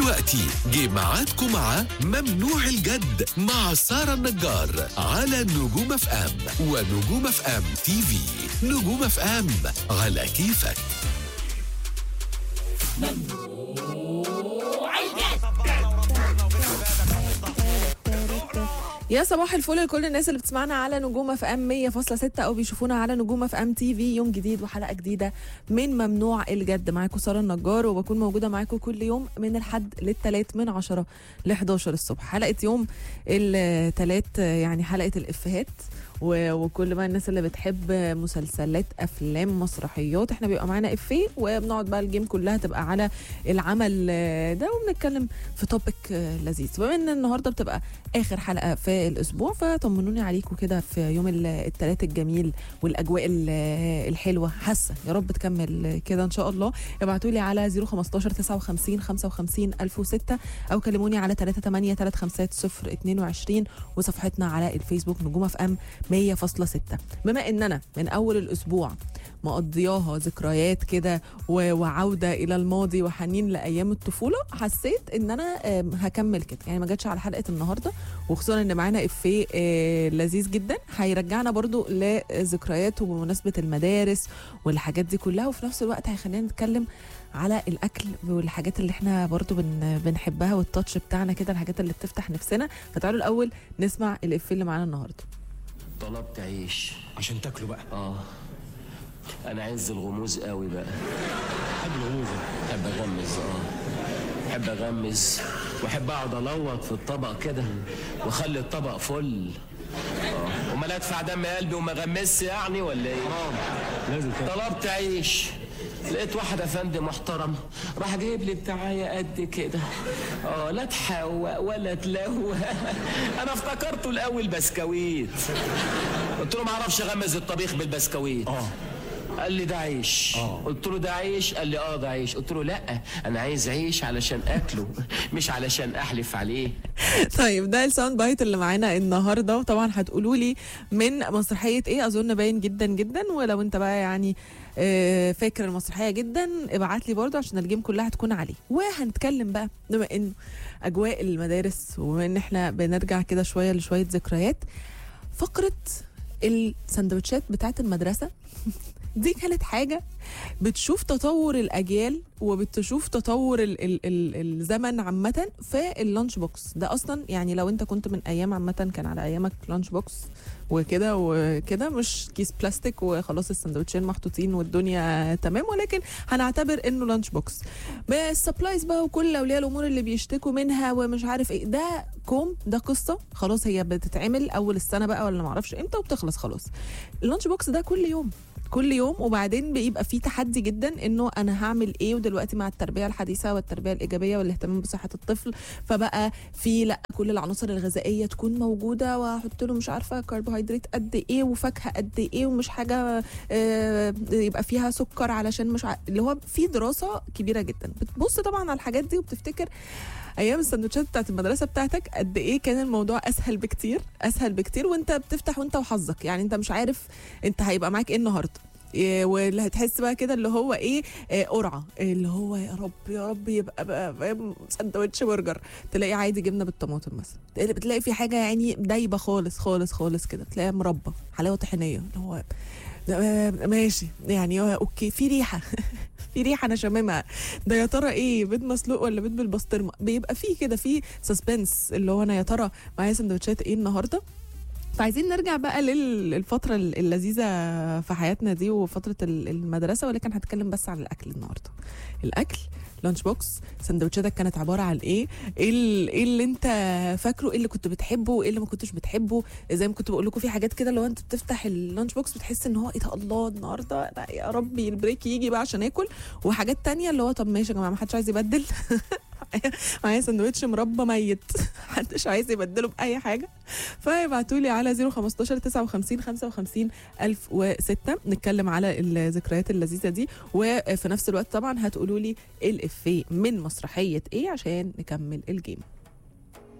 دلوقتي جه ميعادكم مع ممنوع الجد مع سارة النجار على نجوم اف ام ونجوم اف ام تي في نجوم اف ام على كيفك يا صباح الفل لكل الناس اللي بتسمعنا على نجوم اف ام 100.6 او بيشوفونا على نجوم اف ام تي في يوم جديد وحلقه جديده من ممنوع الجد معاكم ساره النجار وبكون موجوده معاكم كل يوم من الحد للثلاث من 10 ل 11 الصبح حلقه يوم الثلاث يعني حلقه الافيهات و- وكل بقى الناس اللي بتحب مسلسلات افلام مسرحيات احنا بيبقى معانا افيه وبنقعد بقى الجيم كلها تبقى على العمل آه، ده وبنتكلم في توبيك آه، لذيذ بما ان النهارده بتبقى اخر حلقه في الاسبوع فطمنوني عليكم كده في يوم الثلاث الجميل والاجواء ال- الحلوه حاسه يا رب تكمل كده ان شاء الله ابعتوا لي على 015 59 55 1006 او كلموني على 38 350 022 وصفحتنا على الفيسبوك نجوم اف ام 100.6 بما ان انا من اول الاسبوع مقضياها ذكريات كده و- وعوده الى الماضي وحنين لايام الطفوله حسيت ان انا آم، هكمل كده يعني ما جاتش على حلقه النهارده وخصوصا ان معانا افيه آه، لذيذ جدا هيرجعنا برضو لذكريات وبمناسبه المدارس والحاجات دي كلها وفي نفس الوقت هيخلينا نتكلم على الاكل والحاجات اللي احنا برضو بن بنحبها والتاتش بتاعنا كده الحاجات اللي بتفتح نفسنا فتعالوا الاول نسمع الافيه اللي معانا النهارده طلبت عيش عشان تاكله بقى اه انا عز الغموز قوي بقى حب الغموض احب اغمز اه احب اغمز واحب اقعد الوط في الطبق كده واخلي الطبق فل اه امال ادفع دم قلبي وما اغمسش يعني ولا ايه لازم تاكل طلبت عيش لقيت واحد افندي محترم راح جايب لي بتاعية قد كده اه لا تحوق ولا تلوق انا افتكرته الاول بسكويت قلت له ما اعرفش اغمز الطبيخ بالبسكويت اه قال لي ده عيش آه. قلت له ده عيش قال لي اه ده عيش قلت له لا انا عايز عيش علشان اكله مش علشان احلف عليه طيب ده الساوند بايت اللي معانا النهارده وطبعا هتقولوا لي من مسرحيه ايه اظن باين جدا جدا ولو انت بقى يعني آه، فاكر المسرحيه جدا ابعت لي برضه عشان الجيم كلها هتكون عليه وهنتكلم بقى بما ان اجواء المدارس وبما ان احنا بنرجع كده شويه لشويه ذكريات فقره السندوتشات بتاعت المدرسه دي كانت حاجه بتشوف تطور الاجيال وبتشوف تطور ال ال ال الزمن عامه في اللانش بوكس ده اصلا يعني لو انت كنت من ايام عامه كان على ايامك لانش بوكس وكده وكده مش كيس بلاستيك وخلاص السندوتشين محطوطين والدنيا تمام ولكن هنعتبر انه لانش بوكس بالسبلايز بقى وكل اولياء الامور اللي بيشتكوا منها ومش عارف ايه ده كوم ده قصه خلاص هي بتتعمل اول السنه بقى ولا معرفش امتى وبتخلص خلاص اللانش بوكس ده كل يوم كل يوم وبعدين بيبقى في تحدي جدا انه انا هعمل ايه ودلوقتي مع التربيه الحديثه والتربيه الايجابيه والاهتمام بصحه الطفل فبقى في لا كل العناصر الغذائيه تكون موجوده واحط له مش عارفه كربوهيدرات قد ايه وفاكهه قد ايه ومش حاجه آه، يبقى فيها سكر علشان مش ع... اللي هو في دراسه كبيره جدا بتبص طبعا على الحاجات دي وبتفتكر ايام السندوتشات بتاعت المدرسه بتاعتك قد ايه كان الموضوع اسهل بكتير اسهل بكتير وانت بتفتح وانت وحظك يعني انت مش عارف انت هيبقى معاك ايه النهارده إيه واللي هتحس بقى كده اللي هو ايه آه، قرعه اللي هو يا رب يا رب يبقى بقى فاهم سندوتش برجر تلاقي عادي جبنه بالطماطم مثلا بتلاقي في حاجه يعني دايبه خالص خالص خالص كده تلاقيها مربى حلاوه طحينيه اللي هو ده، آه، ماشي يعني هو اوكي في ريحه في ريحه انا شاممها ده يا ترى ايه بيض مسلوق ولا بيض بالبسطرمه بيبقى فيه كده في سسبنس اللي هو انا يا ترى معايا سندوتشات ايه النهارده فعايزين نرجع بقى لل- للفترة اللذيذة في حياتنا دي وفترة ال- المدرسة ولكن هتكلم بس عن الأكل النهاردة الأكل لانش بوكس سندوتشاتك كانت عباره عن ايه ايه ال- ايه اللي انت فاكره ايه اللي كنت بتحبه وايه اللي ما كنتش بتحبه زي ما كنت بقول لكم في حاجات كده لو انت بتفتح اللانش بوكس بتحس ان هو ايه ده الله النهارده لا يا ربي البريك يجي بقى عشان اكل وحاجات تانية اللي هو طب ماشي يا جماعه ما حدش عايز يبدل معايا سندوتش مربى ميت محدش عايز يبدله باي حاجه فابعتوا لي على 015 59 55 1006 نتكلم على الذكريات اللذيذه دي وفي نفس الوقت طبعا هتقولوا لي الافيه من مسرحيه ايه عشان نكمل الجيم